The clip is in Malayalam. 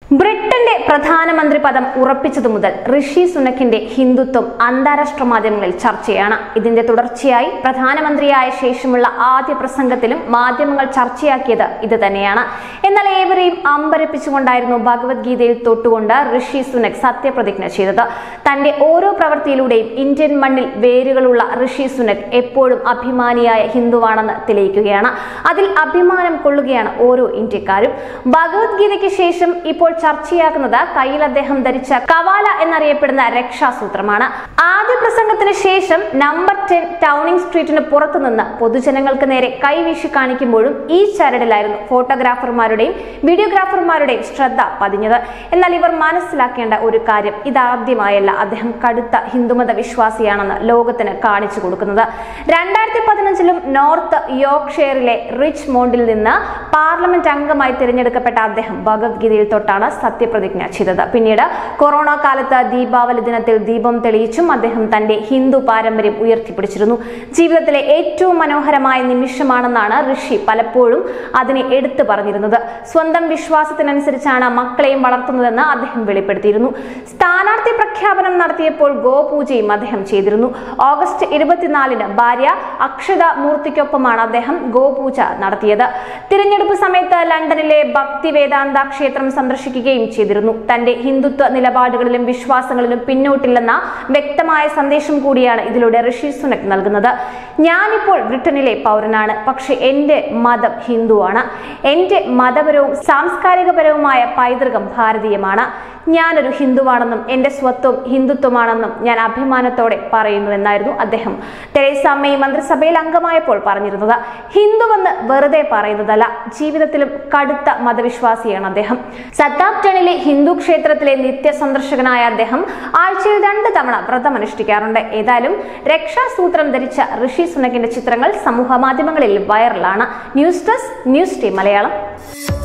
ബ്രിട്ടന്റെ പ്രധാനമന്ത്രി പദം ഉറപ്പിച്ചതു മുതൽ ഋഷി സുനക്കിന്റെ ഹിന്ദുത്വം അന്താരാഷ്ട്ര മാധ്യമങ്ങളിൽ ചർച്ചയാണ് ഇതിന്റെ തുടർച്ചയായി പ്രധാനമന്ത്രിയായ ശേഷമുള്ള ആദ്യ പ്രസംഗത്തിലും മാധ്യമങ്ങൾ ചർച്ചയാക്കിയത് ഇത് തന്നെയാണ് എന്നാൽ ഏവരെയും അമ്പരപ്പിച്ചുകൊണ്ടായിരുന്നു ഭഗവത്ഗീതയിൽ തൊട്ടുകൊണ്ട് ഋഷി സുനക് സത്യപ്രതിജ്ഞ ചെയ്തത് തന്റെ ഓരോ പ്രവൃത്തിയിലൂടെയും ഇന്ത്യൻ മണ്ണിൽ വേരുകളുള്ള ഋഷി സുനക് എപ്പോഴും അഭിമാനിയായ ഹിന്ദുവാണെന്ന് തെളിയിക്കുകയാണ് അതിൽ അഭിമാനം കൊള്ളുകയാണ് ഓരോ ഇന്ത്യക്കാരും ഭഗവത്ഗീതയ്ക്ക് ശേഷം ഇപ്പോൾ ചർച്ചയാക്കുന്നത് കയ്യിൽ അദ്ദേഹം ധരിച്ച കവാല എന്നറിയപ്പെടുന്ന രക്ഷാസൂത്രമാണ് ആദ്യ പ്രസംഗത്തിന് ശേഷം നമ്പർ ടെൻ ടൗണിംഗ് സ്ട്രീറ്റിന് പുറത്തു നിന്ന് പൊതുജനങ്ങൾക്ക് നേരെ കൈവീശി കാണിക്കുമ്പോഴും ഈ ചരടിലായിരുന്നു ഫോട്ടോഗ്രാഫർമാരുടെയും വീഡിയോഗ്രാഫർമാരുടെയും ശ്രദ്ധ പതിഞ്ഞത് എന്നാൽ ഇവർ മനസ്സിലാക്കേണ്ട ഒരു കാര്യം ഇതാദ്യമായല്ല അദ്ദേഹം കടുത്ത ഹിന്ദുമത വിശ്വാസിയാണെന്ന് ലോകത്തിന് കാണിച്ചു കൊടുക്കുന്നത് രണ്ടായിരത്തി പതിനഞ്ചിലും നോർത്ത് യോർക്ക്ഷയറിലെ റിച്ച് മോണ്ടിൽ നിന്ന് പാർലമെന്റ് അംഗമായി തിരഞ്ഞെടുക്കപ്പെട്ട അദ്ദേഹം ഭഗവത്ഗീതയിൽ തൊട്ടാണ് സത്യപ്രതിജ്ഞ ചെയ്തത് പിന്നീട് കൊറോണ കാലത്ത് ദീപാവലി ദിനത്തിൽ ദീപം തെളിയിച്ചും അദ്ദേഹം തന്റെ ഹിന്ദു പാരമ്പര്യം ഉയർത്തിപ്പിടിച്ചിരുന്നു ജീവിതത്തിലെ ഏറ്റവും മനോഹരമായ നിമിഷമാണെന്നാണ് ഋഷി പലപ്പോഴും അതിനെ എടുത്തു പറഞ്ഞിരുന്നത് സ്വന്തം വിശ്വാസത്തിനനുസരിച്ചാണ് മക്കളെയും വളർത്തുന്നതെന്ന് അദ്ദേഹം വെളിപ്പെടുത്തിയിരുന്നു സ്ഥാനാർത്ഥി പ്രഖ്യാപനം നടത്തിയപ്പോൾ ഗോപൂജയും അദ്ദേഹം ചെയ്തിരുന്നു ഓഗസ്റ്റ് ഇരുപത്തിനാലിന് ഭാര്യ അക്ഷത മൂർത്തിക്കൊപ്പമാണ് അദ്ദേഹം ഗോപൂജ നടത്തിയത് തിരഞ്ഞെടുപ്പ് സമയത്ത് ലണ്ടനിലെ ഭക്തി വേദാന്ത ക്ഷേത്രം സന്ദർശിക്കുകയും ചെയ്തിരുന്നു തന്റെ ഹിന്ദുത്വ നിലപാടുകളിലും വിശ്വാസങ്ങളിലും പിന്നോട്ടില്ലെന്ന വ്യക്തമായ സന്ദേശം കൂടിയാണ് ഇതിലൂടെ ഋഷി സുനക് നൽകുന്നത് ഞാനിപ്പോൾ ബ്രിട്ടനിലെ പൗരനാണ് പക്ഷെ എന്റെ മതം ഹിന്ദുവാണ് എന്റെ മതപരവും സാംസ്കാരികപരവുമായ പൈതൃകം ഭാരതീയമാണ് ഞാനൊരു ഹിന്ദുവാണെന്നും എന്റെ സ്വത്വം ഹിന്ദുത്വമാണെന്നും ഞാൻ അഭിമാനത്തോടെ പറയുന്നു എന്നായിരുന്നു അദ്ദേഹം തെരേസ മെയ് മന്ത്രിസഭയിൽ അംഗമായപ്പോൾ പറഞ്ഞിരുന്നത് ഹിന്ദുവെന്ന് വെറുതെ പറയുന്നതല്ല ജീവിതത്തിലും കടുത്ത മതവിശ്വാസിയാണ് അദ്ദേഹം സത്താപ്ടണിലെ ഹിന്ദു ക്ഷേത്രത്തിലെ നിത്യ സന്ദർശകനായ അദ്ദേഹം ആഴ്ചയിൽ രണ്ട് തവണ വ്രതമനുഷ്ഠിക്കാറുണ്ട് ഏതായാലും രക്ഷാസൂത്രം ധരിച്ച ഋഷി സുനകിന്റെ ചിത്രങ്ങൾ സമൂഹ മാധ്യമങ്ങളിൽ വൈറലാണ് news desk news team Malayalam